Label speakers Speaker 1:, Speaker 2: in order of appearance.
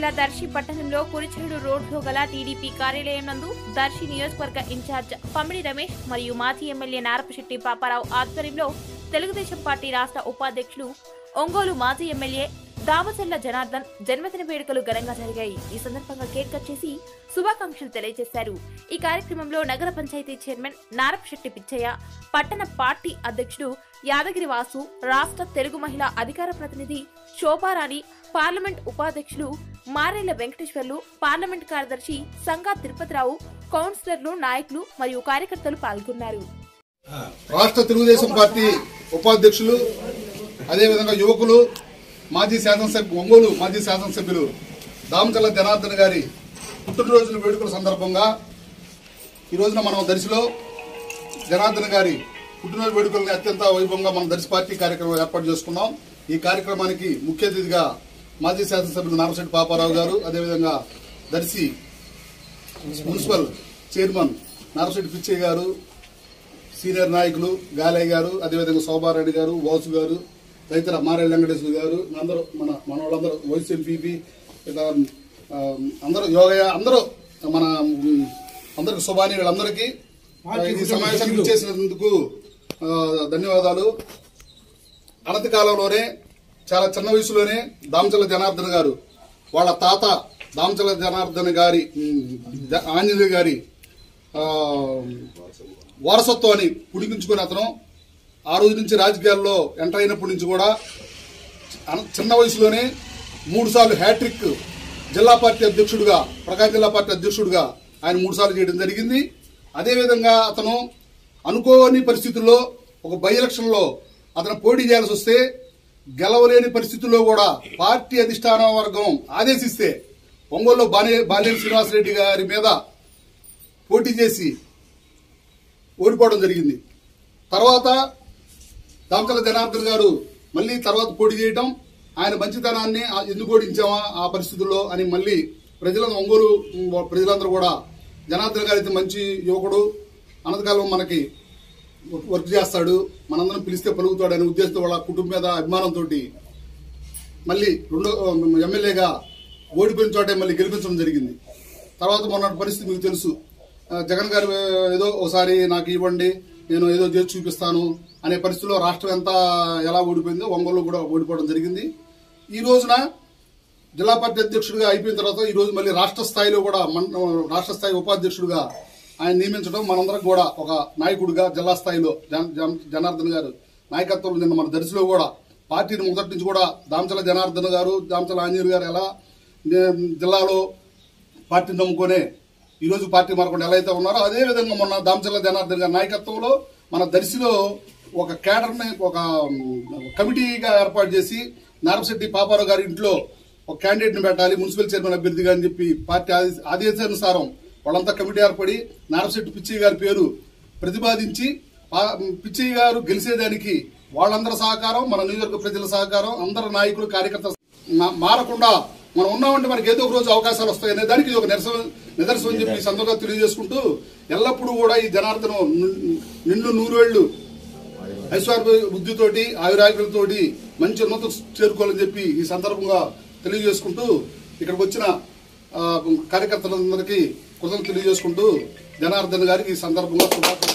Speaker 1: జిల్లా దర్శి పట్టణంలో కురిచేడు రోడ్లో గల టీడీపీ కార్యాలయం నందు దర్శి నియోజకవర్గ ఇన్ఛార్జ్ పమిడి రమేష్ మరియు మాజీ ఎమ్మెల్యే నారపశెట్టి పాపారావు ఆధ్వర్యంలో తెలుగుదేశం పార్టీ రాష్ట్ర ఉపాధ్యక్షులు ఒంగోలు మాజీ ఎమ్మెల్యే దామచర్ల జనార్దన్ జన్మదిన వేడుకలు ఘనంగా జరిగాయి ఈ సందర్భంగా కేక్ కట్ చేసి శుభాకాంక్షలు తెలియజేశారు ఈ కార్యక్రమంలో నగర పంచాయతీ చైర్మన్ నారపశెట్టి పిచ్చయ్య పట్టణ పార్టీ అధ్యక్షుడు యాదగిరి వాసు రాష్ట్ర తెలుగు మహిళా అధికార ప్రతినిధి శోభారాణి పార్లమెంట్ ఉపాధ్యక్షులు మారేళ్ల వెంకటేశ్వర్లు పార్లమెంట్ కార్యదర్శి సంగా తిరుపతిరావు కౌన్సిలర్లు నాయకులు మరియు కార్యకర్తలు పాల్గొన్నారు
Speaker 2: రాష్ట్ర తెలుగుదేశం పార్టీ ఉపాధ్యక్షులు అదేవిధంగా యువకులు మాజీ శాసనసభ్యు ఒంగోలు మాజీ శాసనసభ్యులు దామచల్ల జనార్దన్ గారి పుట్టినరోజుల వేడుకల సందర్భంగా ఈ రోజున మనం దర్శిలో జనార్దన్ గారి పుట్టినరోజు వేడుకలను అత్యంత వైభవంగా మనం దర్శి పార్టీ కార్యక్రమం ఏర్పాటు చేసుకున్నాం ఈ కార్యక్రమానికి ముఖ్య అతిథిగా మాజీ శాసనసభ్యులు నారశెట్టి పాపారావు గారు అదేవిధంగా దర్శి మున్సిపల్ చైర్మన్ నారశెట్టి పిచ్చయ్య గారు సీనియర్ నాయకులు గాలయ్య గారు అదేవిధంగా శోభారెడ్డి గారు వాసు గారు తదితర మారేళ్ళ వెంకటేశ్వర గారు అందరూ మన మన వాళ్ళందరూ వైస్ ఎంపీపీ ఇక, ఆ, అందరూ యోగయ్య అందరూ మన ఉమ్, అందరికి శుభాని వీళ్ళందరికీ ఆ, ఈ సమావేశానికి చేసినందుకు ధన్యవాదాలు అనతి కాలంలోనే చాలా చిన్న వయసులోనే దామచల్ల జనార్దన్ గారు వాళ్ళ తాత దామచల్ల జనార్దన్ గారి ఉమ్, జ- ఆంజనేయ గారి ఆ, వారసత్వాన్ని పుడికించుకుని అతను ఆ రోజు నుంచి రాజకీయాల్లో ఎంటర్ అయినప్పటి నుంచి కూడా అన- చిన్న వయసులోనే మూడు సార్లు హ్యాట్రిక్ జిల్లా పార్టీ అధ్యక్షుడిగా ప్రకాశం జిల్లా పార్టీ అధ్యక్షుడిగా ఆయన మూడు సార్లు చేయడం జరిగింది అదేవిధంగా అతను అనుకోని పరిస్థితుల్లో ఒక బై ఎలక్షన్ లో అతను పోటీ చేయాల్సి వస్తే గెలవలేని పరిస్థితుల్లో కూడా పార్టీ అధిష్టాన వర్గం ఆదేశిస్తే ఒంగోలులో బాలే బాలేని శ్రీనివాసరెడ్డి గారి మీద పోటీ చేసి ఓడిపోవడం జరిగింది తర్వాత దామకల జనార్దన్ గారు మళ్ళీ తర్వాత పోటీ చేయటం ఆయన మంచితనాన్ని ఆ ఎందుకు ఓడించామా ఆ పరిస్థితుల్లో అని మళ్ళీ ప్రజలందరూ ఒంగోలు ఉమ్, ప్రజలందరూ కూడా జనార్దన్ గారు అయితే మంచి యువకుడు అనంతకాలం మనకి వర్క్ చేస్తాడు మనందరం పిలిస్తే పలుకుతాడు అనే ఉద్దేశంతో వాళ్ళ కుటుంబం మీద అభిమానంతో మళ్ళీ రెండో ఎమ్మెల్యేగా ఓడిపోయిన చోటే మళ్ళీ గెలిపించడం జరిగింది తర్వాత మొన్న పరిస్థితి మీకు తెలుసు ఆ, జగన్ గారు ఏదో ఒకసారి నాకు ఇవ్వండి నేను ఏదో చేసి చూపిస్తాను అనే పరిస్థితిలో రాష్ట్రం ఎంత ఎలా ఓడిపోయిందో ఒంగోలు కూడా ఓడిపోవడం జరిగింది ఈ రోజున జిల్లా పార్టీ అధ్యక్షుడిగా అయిపోయిన తర్వాత ఈ రోజు మళ్ళీ రాష్ట్ర స్థాయిలో కూడా మన రాష్ట్ర స్థాయి ఉపాధ్యక్షుడిగా ఆయన నియమించడం మనందరం కూడా ఒక నాయకుడిగా జిల్లా స్థాయిలో జన- జన- జనార్దన్ గారు నాయకత్వంలో నిన్న మన దర్శిలో కూడా పార్టీని మొదటి నుంచి కూడా దామచల జనార్దన్ గారు దామచల ఆంజనేయులు గారు ఎలా నే- జిల్లాలో పార్టీని నమ్ముకునే ఈ రోజు పార్టీ మారకుండా ఎలా అయితే ఉన్నారో అదే విధంగా మొన్న దామచల్ల జనార్దన్ గారి నాయకత్వంలో మన దర్శిలో ఒక కేడర్ ని ఒక ఉమ్, కమిటీగా ఏర్పాటు చేసి నారపశెట్టి పాపారావు గారి ఇంట్లో ఒక క్యాండిడేట్ ని పెట్టాలి మున్సిపల్ చైర్మన్ అభ్యర్థిగా అని చెప్పి పార్టీ ఆదే- ఆదేశానుసారం వాళ్ళంతా కమిటీ ఏర్పడి నారపశెట్టి పిచ్చయ్య గారి పేరు ప్రతిపాదించి పా- పిచ్చయ్య గారు గెలిచేదానికి వాళ్ళందరి సహకారం మన నియోజకవర్గ ప్రజల సహకారం అందరు నాయకులు కార్యకర్తల మా- మారకుండా మనం ఉన్నామంటే మనకి ఏదో ఒక రోజు అవకాశాలు వస్తాయనే దానికి ఇది ఒక నిరసన నిదర్శనం అని చెప్పి ఈ సందర్భంగా తెలియజేసుకుంటూ ఎల్లప్పుడూ కూడా ఈ జనార్దనం ని- నిండు నూరేళ్లు ఐశ్వర్య బుద్ధితోటి ఆయురాగ్యులతోటి మంచి ఉన్నత చేరుకోవాలని చెప్పి ఈ సందర్భంగా తెలియజేసుకుంటూ ఇక్కడికి వచ్చిన ఆ, కార్యకర్తలందరికీ కృతజ్ఞతలు తెలియజేసుకుంటూ జనార్దన్ గారికి ఈ సందర్భంగా శుభాకాంక్షలు